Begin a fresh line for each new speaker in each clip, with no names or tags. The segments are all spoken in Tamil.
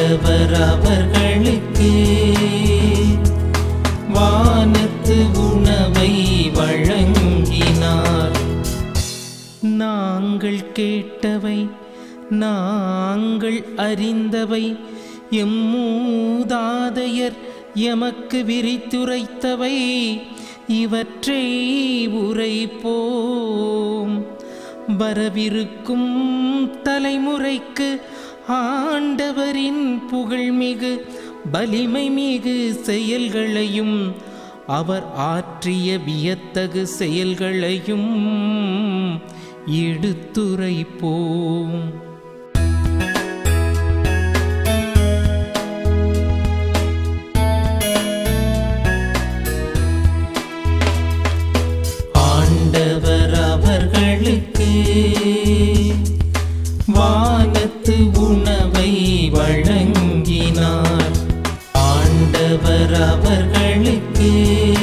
ஆண்டவர் அவர்களுக்கு வானத்து உணவை வழங்கினார் நாங்கள் கேட்டவை நாங்கள் அறிந்தவை எம்மூதாதையர் எமக்கு விரித்துரைத்தவை இவற்றை உரைப்போம் வரவிருக்கும் தலைமுறைக்கு ஆண்டவரின் புகழ்மிகு வலிமை மிகு செயல்களையும் அவர் ஆற்றிய வியத்தகு செயல்களையும் எடுத்துரைப்போம் ஆண்டவர் அவர்களுக்கு வானத்து உணவை வழங்கினார் ஆண்டவர் அவர்களுக்கு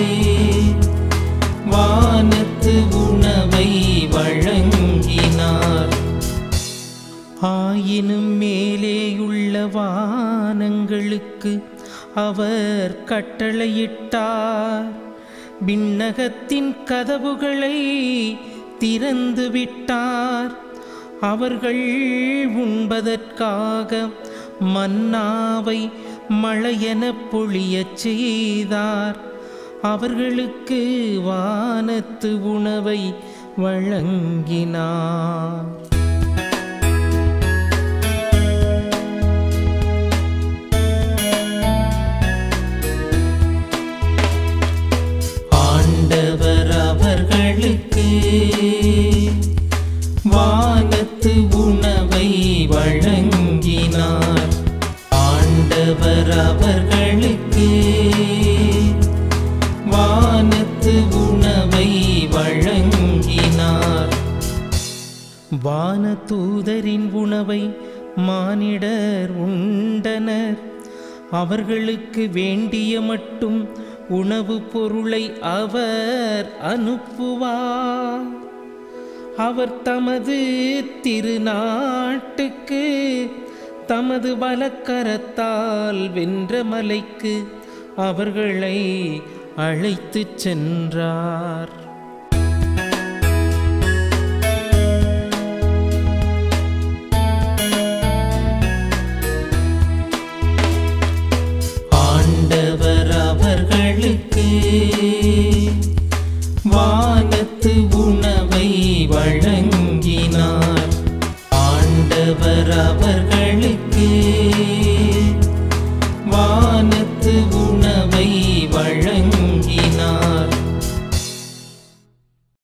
வானத்து உணவை வழங்கினார் ஆயினும் மேலேயுள்ள வானங்களுக்கு அவர் கட்டளையிட்டார் விண்ணகத்தின் கதவுகளை திறந்து விட்டார் அவர்கள் உண்பதற்காக மன்னாவை மழையென பொழியச் செய்தார் அவர்களுக்கு வானத்து உணவை வழங்கினார் ஆண்டவர் அவர்களுக்கு வானத்து உணவை வழங்கினார் ஆண்டவர் அவர்களுக்கு வானத்து உணவை வழங்கினார் வானதூதரின் உணவை மானிடர் உண்டனர் அவர்களுக்கு வேண்டிய மட்டும் உணவுப் பொருளை அவர் அனுப்புவார் அவர் தமது திருநாட்டுக்கு தமது வலக்கரத்தால் வென்ற மலைக்கு அவர்களை அழைத்துச் சென்றார் ஆண்டவர் அவர்களுக்கு வானத்து உணவை வழங்கினார் ஆண்டவர் அவர்களுக்கு